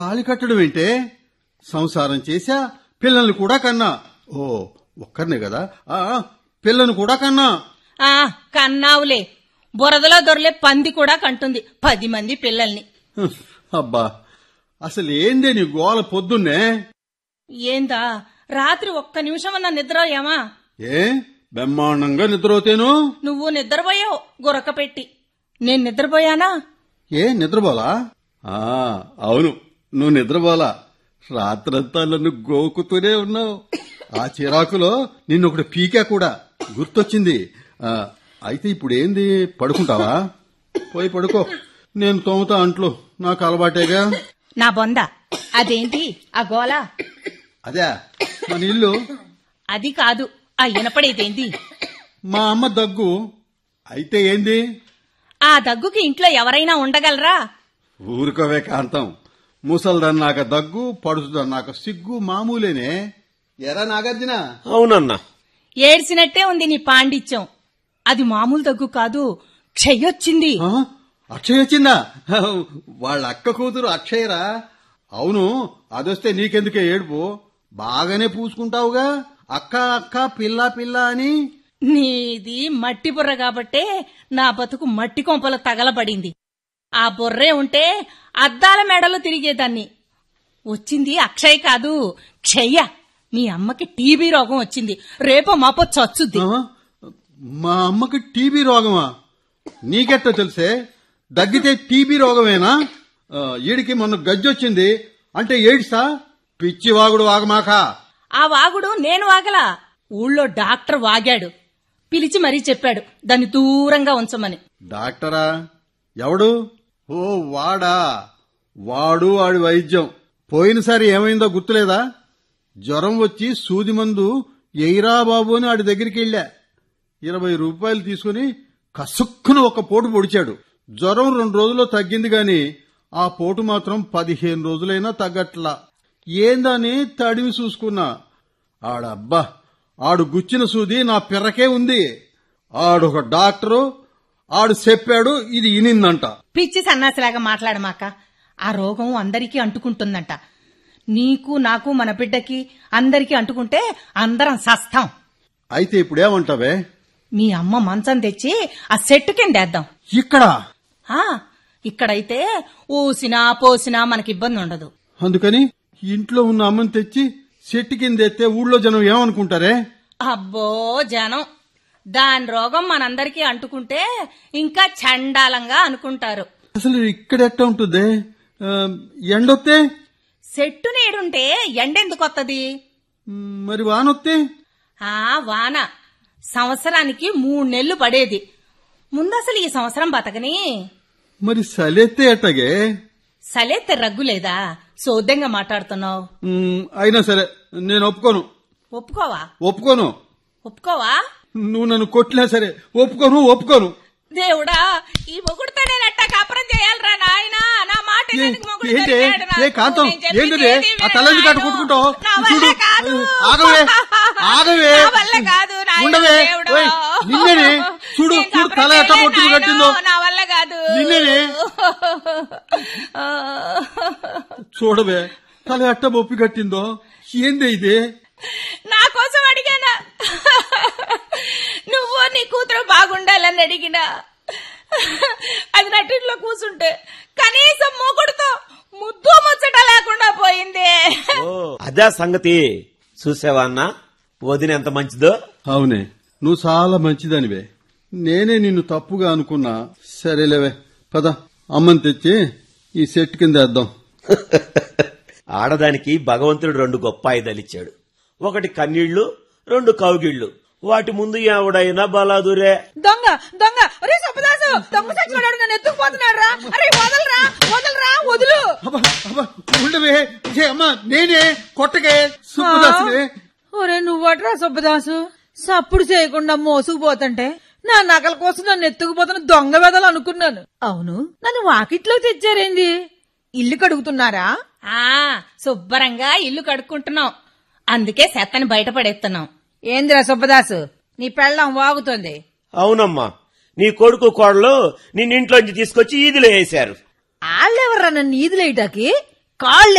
తాళి కట్టడం ఏంటే సంసారం చేశా పిల్లల్ని కూడా కన్నా ఓ ఒక్కరినే కదా ఆ పిల్లను కూడా కన్నా ఆ కన్నావులే బురదలో దొరలే పంది కూడా కంటుంది పది మంది పిల్లల్ని హ్మ్, అబ్బా అసలు ఏందే నీ గోల పొద్దున్నే ఏందా రాత్రి ఒక్క నిమిషం అన్న నిద్రపోయామా ఏ బ్రహ్మాండంగా నిద్రపోతేను నువ్వు నిద్రపోయావు గురక పెట్టి నేను నిద్రపోయానా ఏ నిద్రపోలా ఆ అవును నువ్వు నిద్రపోలా రాత్రంతా నన్ను గోకుతూనే ఉన్నావు ఆ చిరాకులో నిన్నొకటి పీకా కూడా గుర్తొచ్చింది ఆ, అయితే ఇప్పుడు ఏంది పడుకుంటావా పోయి పడుకో నేను తోముతా అంట్లు నాకు అలవాటేగా నా బొంద అదేంటి ఆ గోల అదే మన ఇల్లు అది కాదు ఆ ఇనపడేదేంది మా అమ్మ దగ్గు అయితే ఏంది ఆ దగ్గుకి ఇంట్లో ఎవరైనా ఉండగలరా ఊరుకోవే కాంతం ముసల్దన్నాక దగ్గు పడుతుందన్నాక సిగ్గు మామూలేనే ఎరా నాగార్జున అవునన్నా ఏడ్చినట్టే ఉంది నీ పాండిత్యం అది మామూలు దగ్గు కాదు క్షయ్యొచ్చింది ఆ? అక్షయ్ వచ్చిందా వాళ్ళ అక్క కూతురు అక్షయరా అవును అదొస్తే నీకెందుకే ఏడుపు బాగానే పూసుకుంటావుగా అక్క అక్క పిల్ల పిల్ల అని నీది మట్టి బుర్ర కాబట్టే నా బతుకు మట్టి కొంపల తగలబడింది ఆ బుర్రే ఉంటే అద్దాల మెడలో తిరిగేదాన్ని వచ్చింది అక్షయ్ కాదు క్షయ్య మీ అమ్మకి టీబీ రోగం వచ్చింది రేపో మాపో చచ్చుద్ది ఆ? మా అమ్మకి టీబీ రోగమా నీకెట్టో తెలిసే దగ్గితే టీబీ రోగమేనా ఆ, ఈడికి మొన్న గజ్జొచ్చింది అంటే ఏడిసా పిచ్చి వాగుడు వాగమాక ఆ వాగుడు నేను వాగలా ఊళ్ళో డాక్టర్ వాగాడు పిలిచి మరీ చెప్పాడు దాన్ని దూరంగా ఉంచమని డాక్టరా ఎవడు ఓ వాడా వాడు వాడి వైద్యం పోయినసారి ఏమైందో గుర్తులేదా జ్వరం వచ్చి సూది మందు ఎయిరా బాబు అని వాడి దగ్గరికి వెళ్ళా ఇరవై రూపాయలు తీసుకుని కసుక్కున ఒక పోటు పొడిచాడు జ్వరం రెండు రోజుల్లో తగ్గింది గాని ఆ పోటు మాత్రం పదిహేను రోజులైనా తగ్గట్లా ఏందని తడివి చూసుకున్నా ఆడబ్బా ఆడు గుచ్చిన సూది నా పిర్రకే ఉంది ఆడొక డాక్టరు ఆడు చెప్పాడు ఇది ఇనిందంట పిచ్చి సన్నాసిలాగా మాట్లాడమాక ఆ రోగం అందరికీ అంటుకుంటుందంట నీకు నాకు మన బిడ్డకి అందరికీ అంటుకుంటే అందరం సస్తాం అయితే ఇప్పుడేమంటావే మీ అమ్మ మంచం తెచ్చి ఆ చెట్టు కిందేద్దాం ఇక్కడ ఆ, ఇక్కడైతే ఊసినా పోసినా మనకి ఇబ్బంది ఉండదు అందుకని ఇంట్లో ఉన్న అమ్మని తెచ్చి చెట్టు కింద ఎత్తే ఊళ్ళో జనం ఏమనుకుంటారే అబ్బో జనం దాని రోగం మనందరికీ అంటుకుంటే ఇంకా చండాలంగా అనుకుంటారు అసలు ఇక్కడ ఎట్ట ఉంటుంది ఆ, ఎండొత్తే చెట్టు నీడుంటే ఎండెందుకు వత్తది మ్, మరి వానొత్తే ఆ వాన సంవత్సరానికి మూడు నెలలు పడేది ముందసలు ఈ సంవత్సరం బతకని మరి సలెత్తే ఎట్టగే సలేతే రగ్గు లేదా సోద్యంగా మాట్లాడుతున్నావు మ్, అయినా సరే నేను ఒప్పుకోను ఒప్పుకోవా ఒప్పుకోను ఒప్పుకోవా నువ్వు నన్ను కొట్టినా సరే ఒప్పుకోను ఒప్పుకోను దేవుడా ఈ మొగుడుతో నేను ఎట్టా కాపురం చేయాలరా నాయనా నా మాట ఏ- ఎందుకు మొగుడు ఏంటి దొరికాడు నాకు? ఏ కాంతం నేను చెప్పింది ఏంటిది ఏది ఆ తలని వినరాదు. కట్టు కొట్టుకుంటావు నా వల్ల చూడు కాదు. ఆగవే ఆగవే నా వల్ల కాదు నాయనా, ఉండవే దేవుడా. ఓయ్, నిన్నేనే చూడు నేను చూడు తల కాపురం ఎట్ట చేయలేను కొట్టుకు నాయనా, కట్టిందో నా వల్ల కాదు నిన్నేనే చూడవే తల ఎట్ట బొప్పి కట్టిందో ఏందే ఇది నా కోసం అడిగానా నువ్వు నీ కూతురు బాగుండాలని అడిగినా అది నటిలో కూర్చుంటే కనీసం మూకుడుతో ముద్దు ముచ్చట లేకుండా పోయింది ఓ అదే సంగతి చూసావా అన్నా వదిన ఎంత మంచిదో అవునే నువ్వు చాలా మంచిదానివే నేనే నిన్ను తప్పుగా అనుకున్నా సరేలేవే పద అమ్మని తెచ్చి ఈ సెట్ కింద వేద్దాం ఆడదానికి భగవంతుడు రెండు గొప్ప ఆయుధాలు ఇచ్చాడు ఒకటి కన్నీళ్లు రెండు కౌగిళ్లు వాటి ముందు ఎవడైనా బలాదురే దొంగ దొంగ ఒరే సబ్బదాసు దొంగ సచ్చివాడు నన్ను ఎత్తుకుపోతున్నాడు రా అరే వదలరా వదలరా వదులు అబ్బా, అబ్బా, ఉండవే ఏ అమ్మా నేనే కొట్టగే సుబ్బదాసునే ఒరే నువ్వట్రా సుబ్బదాసు సప్పుడు చేయకుండా మోసుకుపోతుంటే నా నగల కోసం నన్ను ఎత్తుకుపోతున్న దొంగ వెదలు అనుకున్నాను అవును నన్ను వాకిట్లో తెచ్చారేంది ఇల్లు కడుగుతున్నారా ఆ శుభ్రంగా ఇల్లు కడుక్కుంటున్నాం అందుకే సెత్తని బయటపడేస్తున్నాం ఏందిరా సుబ్బదాసు నీ పెళ్ళం వాగుతోంది అవునమ్మా నీ కొడుకు కోడలు నిన్నింట్లోంచి తీసుకొచ్చి ఈదిలో వేశారు వాళ్ళెవర్రా నన్ను ఈదులేయటాకి కాళ్ళు